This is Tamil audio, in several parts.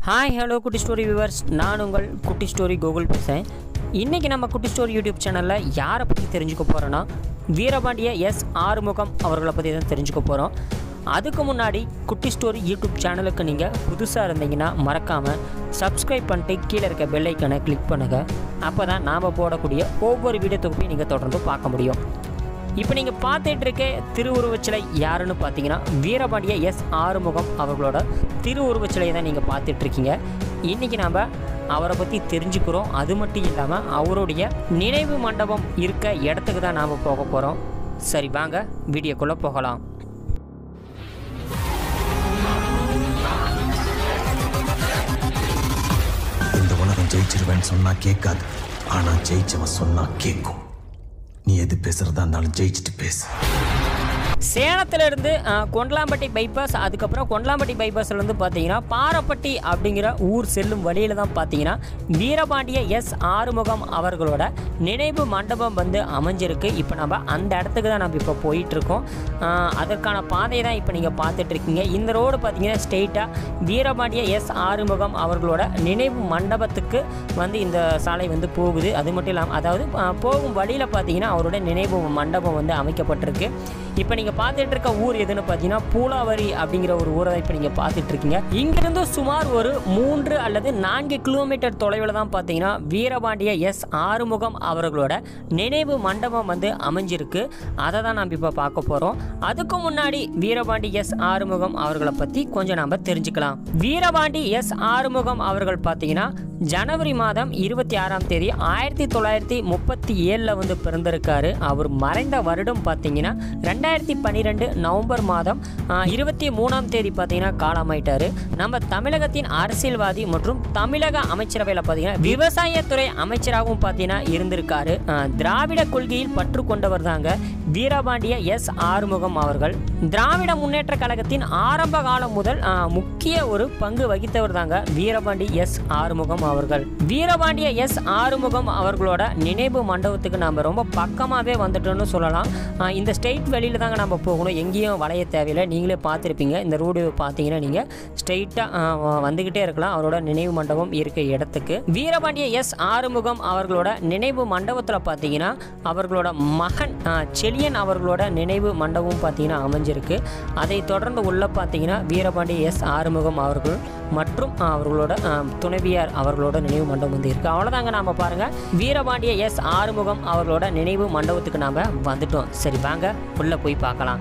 hi hello Kutti story viewers நான் உங்கள் குட்டி ஸ்டோரி கூகுள் பேசுகிறேன் இன்றைக்கி நம்ம குட்டி ஸ்டோரி யூடியூப் சேனலில் யாரை பற்றி தெரிஞ்சுக்க போகிறோன்னா வீரபாண்டிய எஸ் ஆறுமுகம் அவர்களை பற்றி தான் தெரிஞ்சுக்க போகிறோம் அதுக்கு முன்னாடி குட்டி ஸ்டோரி யூடியூப் சேனலுக்கு நீங்கள் புதுசாக இருந்தீங்கன்னா மறக்காமல் சப்ஸ்கிரைப் பண்ணிட்டு கீழே இருக்க பெல் ஐக்கனை கிளிக் பண்ணுங்கள் அப்போ தான் நாம் போடக்கூடிய ஒவ்வொரு வீடியோ தொகுப்பையும் நீங்கள் தொடர்ந்து பார்க்க முடியும் இப்போ நீங்கள் பார்த்துட்டு இருக்க திருவுருவச் சிலை யாருன்னு பார்த்தீங்கன்னா வீரபாண்டிய எஸ் ஆறுமுகம் அவர்களோட திருவுருவச் சிலையை தான் நீங்கள் பார்த்துட்டு இருக்கீங்க இன்றைக்கி நாம் அவரை பற்றி தெரிஞ்சுக்கிறோம் அது மட்டும் இல்லாமல் அவருடைய நினைவு மண்டபம் இருக்க இடத்துக்கு தான் நாம் போக போகிறோம் சரி வாங்க வீடியோக்குள்ளே போகலாம் இந்த உலகம் ஜெயிச்சிருவேன்னு சொன்னா கேட்காது ஆனா ஜெயிச்சவன் சொன்னா கேட்கும் நீ எது பேசுறதா இருந்தாலும் ஜெயிச்சுட்டு பேசு சேலத்திலிருந்து அஹ், கொண்டலாம்பட்டி பைபாஸ் அதுக்கப்புறம் கொண்டலாம்பட்டி பைபாஸ்லேருந்து பார்த்தீங்கன்னா பாரப்பட்டி அப்படிங்கிற ஊர் செல்லும் வழியில் தான் பார்த்தீங்கன்னா வீரபாண்டிய எஸ் ஆறுமுகம் அவர்களோட நினைவு மண்டபம் வந்து அமைஞ்சிருக்கு இப்போ நம்ம அந்த இடத்துக்கு தான் நம்ம இப்போ போயிட்டுருக்கோம் அதற்கான பாதையை தான் இப்போ நீங்கள் பார்த்துட்டு இருக்கீங்க இந்த ரோடு பார்த்தீங்கன்னா ஸ்ட்ரெயிட்டாக வீரபாண்டிய எஸ் ஆறுமுகம் அவர்களோட நினைவு மண்டபத்துக்கு வந்து இந்த சாலை வந்து போகுது அது மட்டும் இல்லாமல் அதாவது அஹ், போகும் வழியில் பார்த்தீங்கன்னா அவரோட நினைவு மண்டபம் வந்து அமைக்கப்பட்டிருக்கு இப்போ நீங்கள் பார்த்துட்டு இருக்க ஊர் எதுன்னு பார்த்தீங்கன்னா பூலாவரி அப்படிங்கிற ஒரு ஊரை தான் இப்போ நீங்கள் பார்த்துட்டு இருக்கீங்க இங்கிருந்து சுமார் ஒரு மூன்று அல்லது நான்கு கிலோமீட்டர் தொலைவில் தான் பார்த்தீங்கன்னா வீரபாண்டிய எஸ் ஆறுமுகம் அவர்களோட நினைவு மண்டபம் வந்து அமைஞ்சிருக்கு அதை தான் நம்ம இப்போ பார்க்க போகிறோம் அதுக்கு முன்னாடி வீரபாண்டி எஸ் ஆறுமுகம் அவர்களை பற்றி கொஞ்சம் நாம் தெரிஞ்சுக்கலாம் வீரபாண்டி எஸ் ஆறுமுகம் அவர்கள் பார்த்தீங்கன்னா ஜனவரி மாதம் இருபத்தி ஆறாம் தேதி ஆயிரத்தி தொள்ளாயிரத்தி முப்பத்தி ஏழில் வந்து பிறந்திருக்காரு அவர் மறைந்த வருடம் பார்த்தீங்கன்னா ரெண்டாயிரத்தி பன்னிரெண்டு நவம்பர் மாதம் இருபத்தி மூணாம் தேதி பார்த்தீங்கன்னா காலமாயிட்டாரு நம்ம தமிழகத்தின் அரசியல்வாதி மற்றும் தமிழக அமைச்சரவையில் பார்த்தீங்கன்னா விவசாயத்துறை அமைச்சராகவும் பார்த்தீங்கன்னா இருந்திருக்காரு ஆஹ், திராவிட கொள்கையில் பற்று கொண்டவர் தாங்க வீரபாண்டிய எஸ் ஆறுமுகம் அவர்கள் திராவிட முன்னேற்ற கழகத்தின் ஆரம்ப காலம் முதல் ஆஹ், முக்கிய ஒரு பங்கு வகித்தவர் தாங்க வீரபாண்டி எஸ் ஆறுமுகம் அவர்கள் வீரபாண்டிய எஸ் ஆறுமுகம் அவர்களோட நினைவு மண்டபத்துக்கு நம்ம ரொம்ப பக்கமாகவே வந்துட்டோம்னு சொல்லலாம் ஆஹ், இந்த ஸ்ட்ரெயிட் வெளியில் தாங்க நம்ம போகணும் எங்கேயும் வளைய தேவையில்லை நீங்களே பார்த்துருப்பீங்க இந்த ரோடு பார்த்தீங்கன்னா நீங்கள் ஸ்ட்ரெயிட்டாக வந்துக்கிட்டே இருக்கலாம் அவரோட நினைவு மண்டபம் இருக்க இடத்துக்கு வீரபாண்டிய எஸ் ஆறுமுகம் அவர்களோட நினைவு மண்டபத்தில் பார்த்தீங்கன்னா அவர்களோட மகன் ஆஹ், செழியன் அவர்களோட நினைவு மண்டபம் பார்த்தீங்கன்னா அமைஞ்சிருக்கு அதை தொடர்ந்து உள்ள பார்த்தீங்கன்னா வீரபாண்டிய எஸ் ஆறுமுகம் அவர்கள் மற்றும் ஆஹ், அவர்களோட ஆஹ், துணைவியார் அவர்களோட நினைவு மண்டபம் வந்து இருக்குது அவ்வளோதாங்க நாம் பாருங்கள் வீரபாண்டிய எஸ் ஆறுமுகம் அவர்களோட நினைவு மண்டபத்துக்கு நாம் வந்துட்டோம் சரி வாங்க உள்ளே போய் பார்க்கலாம்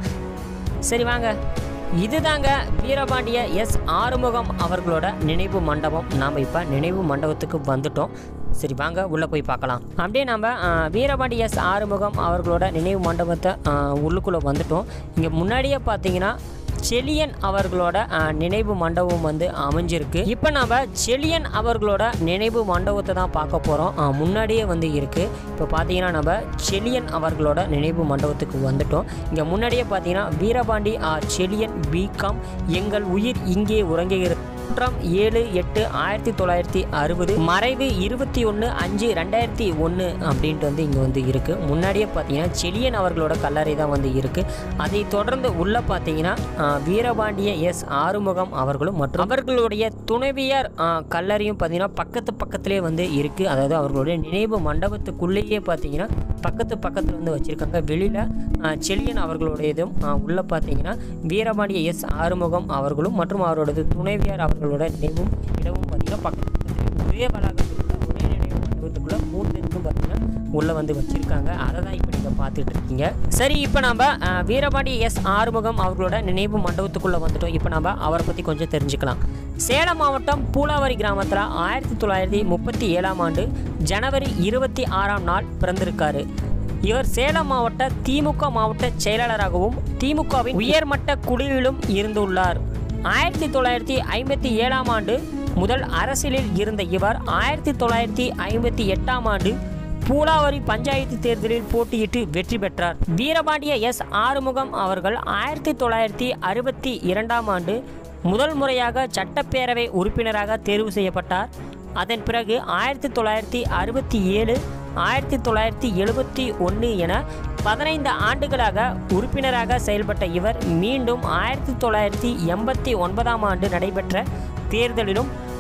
சரி வாங்க இதுதாங்க வீரபாண்டிய எஸ் ஆறுமுகம் அவர்களோட நினைவு மண்டபம் நாம் இப்போ நினைவு மண்டபத்துக்கு வந்துட்டோம் சரி வாங்க உள்ளே போய் பார்க்கலாம் அப்படியே நம்ம ஆஹ், வீரபாண்டி எஸ் ஆறுமுகம் அவர்களோட நினைவு மண்டபத்தை ஆஹ், உள்ளுக்குள்ளே வந்துட்டோம் இங்கே முன்னாடியே பார்த்தீங்கன்னா செலியன் அவர்களோட ஆஹ், நினைவு மண்டபம் வந்து அமைஞ்சிருக்கு இப்போ நம்ம செலியன் அவர்களோட நினைவு மண்டபத்தை தான் பார்க்க போகிறோம் முன்னாடியே வந்து இருக்குது இப்போ பார்த்தீங்கன்னா நம்ம செலியன் அவர்களோட நினைவு மண்டபத்துக்கு வந்துட்டோம் இங்கே முன்னாடியே பார்த்தீங்கன்னா வீரபாண்டி ஆர் செலியன் பிகாம் எங்கள் உயிர் இங்கே உறங்குகிறது மூன்றாம் ஏழு எட்டு ஆயிரத்தி தொள்ளாயிரத்தி அறுபது மறைவு இருபத்தி ஒன்று அஞ்சு ரெண்டாயிரத்தி ஒன்று அப்படின்ட்டு வந்து இங்கே வந்து இருக்குது முன்னாடியே பார்த்தீங்கன்னா செலியன் அவர்களோட கல்லறை தான் வந்து இருக்குது அதை தொடர்ந்து உள்ளே பார்த்தீங்கன்னா ஆஹ், வீரபாண்டிய எஸ் ஆறுமுகம் அவர்களும் மற்றும் அவர்களுடைய துணைவியார் ஆஹ், கல்லறையும் பார்த்தீங்கன்னா பக்கத்து பக்கத்திலே வந்து இருக்குது அதாவது அவர்களுடைய நினைவு மண்டபத்துக்குள்ளேயே பார்த்தீங்கன்னா பக்கத்து பக்கத்தில் வந்து வச்சுருக்காங்க வெளியில் செலியன் அவர்களுடையதும் ஆஹ், உள்ள பார்த்தீங்கன்னா வீரபாண்டிய எஸ் ஆறுமுகம் அவர்களும் மற்றும் அவரோடது துணைவியார் அவர்களோட நினைவும் இடமும் பார்த்தீங்கன்னா பக்கத்து பக்கத்துல ஒரே வளாகத்துக்குள்ள ஒரே நினைவு மண்டபத்துக்குள்ள மூணு பேருக்கும் பார்த்தீங்கன்னா உள்ளே வந்து வச்சுருக்காங்க அதை தான் இப்போ நீங்கள் பார்த்துட்டு இருக்கீங்க சரி இப்போ நம்ம ஆஹ், வீரபாண்டிய எஸ் ஆறுமுகம் அவர்களோட நினைவு மண்டபத்துக்குள்ளே வந்துட்டோம் இப்போ நம்ம அவரை பற்றி கொஞ்சம் தெரிஞ்சுக்கலாம் சேலம் மாவட்டம் பூலாவரி கிராமத்தில் ஆயிரத்தி தொள்ளாயிரத்தி முப்பத்தி ஏழாம் ஆண்டு ஜனவரி இருபத்தி ஆறாம் நாள் பிறந்திருக்காரு இவர் சேலம் மாவட்ட திமுக மாவட்ட செயலாளராகவும் திமுகவின் உயர்மட்ட குழுவிலும் இருந்துள்ளார் ஆயிரத்தி தொள்ளாயிரத்தி ஐம்பத்தி ஏழாம் ஆண்டு முதல் அரசியலில் இருந்த இவர் ஆயிரத்தி தொள்ளாயிரத்தி ஐம்பத்தி எட்டாம் ஆண்டு பூலாவரி பஞ்சாயத்து தேர்தலில் போட்டியிட்டு வெற்றி பெற்றார் வீரபாண்டிய எஸ் ஆறுமுகம் அவர்கள் ஆயிரத்தி தொள்ளாயிரத்தி அறுபத்தி இரண்டாம் ஆண்டு முதல் முறையாக சட்டப்பேரவை உறுப்பினராக தேர்வு செய்யப்பட்டார் அதன் பிறகு ஆயிரத்தி தொள்ளாயிரத்தி அறுபத்தி ஏழு ஆயிரத்தி தொள்ளாயிரத்தி எழுபத்தி ஒன்று என பதினைந்து ஆண்டுகளாக உறுப்பினராக செயல்பட்ட இவர் மீண்டும் ஆயிரத்தி தொள்ளாயிரத்தி எண்பத்தி ஒன்பதாம் ஆண்டு நடைபெற்ற தேர்தலிலும்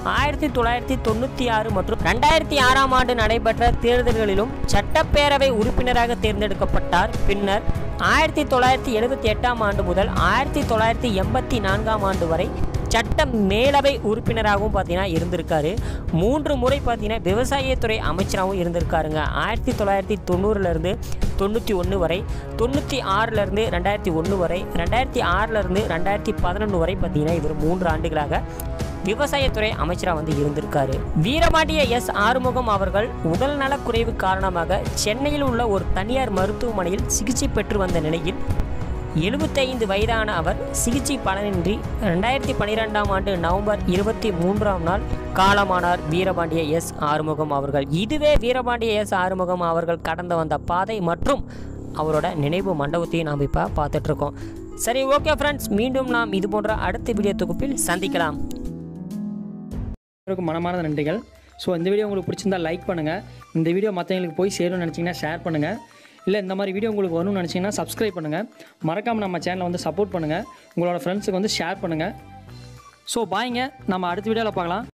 ஆயிரத்தி தொள்ளாயிரத்தி தொண்ணூற்றி ஆறு மற்றும் ரெண்டாயிரத்தி ஆறாம் ஆண்டு நடைபெற்ற தேர்தல்களிலும் சட்டப்பேரவை உறுப்பினராக தேர்ந்தெடுக்கப்பட்டார் பின்னர் ஆயிரத்தி தொள்ளாயிரத்தி எழுபத்தி எட்டாம் ஆண்டு முதல் ஆயிரத்தி தொள்ளாயிரத்தி எண்பத்தி நான்காம் ஆண்டு வரை சட்ட மேலவை உறுப்பினராகவும் பார்த்தீங்கன்னா இருந்திருக்காரு மூன்று முறை பார்த்தீங்கன்னா விவசாயத்துறை அமைச்சராகவும் இருந்திருக்காருங்க ஆயிரத்தி தொள்ளாயிரத்தி தொண்ணூறுலேருந்து தொண்ணூற்றி ஒன்று வரை தொண்ணூற்றி ஆறுலேருந்து ரெண்டாயிரத்தி ஒன்று வரை ரெண்டாயிரத்தி ஆறுலேருந்து ரெண்டாயிரத்தி பதினொன்று வரை பார்த்தீங்கன்னா இவர் மூன்று ஆண்டுகளாக விவசாயத்துறை அமைச்சராக வந்து இருந்திருக்காரு வீரபாண்டிய எஸ் ஆறுமுகம் அவர்கள் உடல் நலக்குறைவு காரணமாக சென்னையில் உள்ள ஒரு தனியார் மருத்துவமனையில் சிகிச்சை பெற்று வந்த நிலையில் எழுபத்தைந்து வயதான அவர் சிகிச்சை பலனின்றி ரெண்டாயிரத்தி பன்னிரெண்டாம் ஆண்டு நவம்பர் இருபத்தி மூன்றாம் நாள் காலமானார் வீரபாண்டிய எஸ் ஆறுமுகம் அவர்கள் இதுவே வீரபாண்டிய எஸ் ஆறுமுகம் அவர்கள் கடந்து வந்த பாதை மற்றும் அவரோட நினைவு மண்டபத்தையும் நாம் இப்போ பார்த்துட்ருக்கோம் சரி ஓகே ஃப்ரெண்ட்ஸ் மீண்டும் நாம் இது போன்ற அடுத்த வீடியோ தொகுப்பில் சந்திக்கலாம் எல்லாருக்கும் மனமார்ந்த நன்றிகள் ஸோ இந்த வீடியோ உங்களுக்கு பிடிச்சிருந்தா லைக் பண்ணுங்கள் இந்த வீடியோ மற்றவங்களுக்கு போய் சேரும்னு நினச்சிங்கன்னா ஷேர் பண்ணுங்கள் இல்லை இந்த மாதிரி வீடியோ உங்களுக்கு வரும்னு நினச்சிங்கன்னா சப்ஸ்கிரைப் பண்ணுங்கள் மறக்காமல் நம்ம சேனலை வந்து சப்போர்ட் பண்ணுங்கள் உங்களோட ஃப்ரெண்ட்ஸுக்கு வந்து ஷேர் பண்ணுங்கள் ஸோ பாய்ங்க நம்ம அடுத்த வீடியோவில் பார்க்கலாம்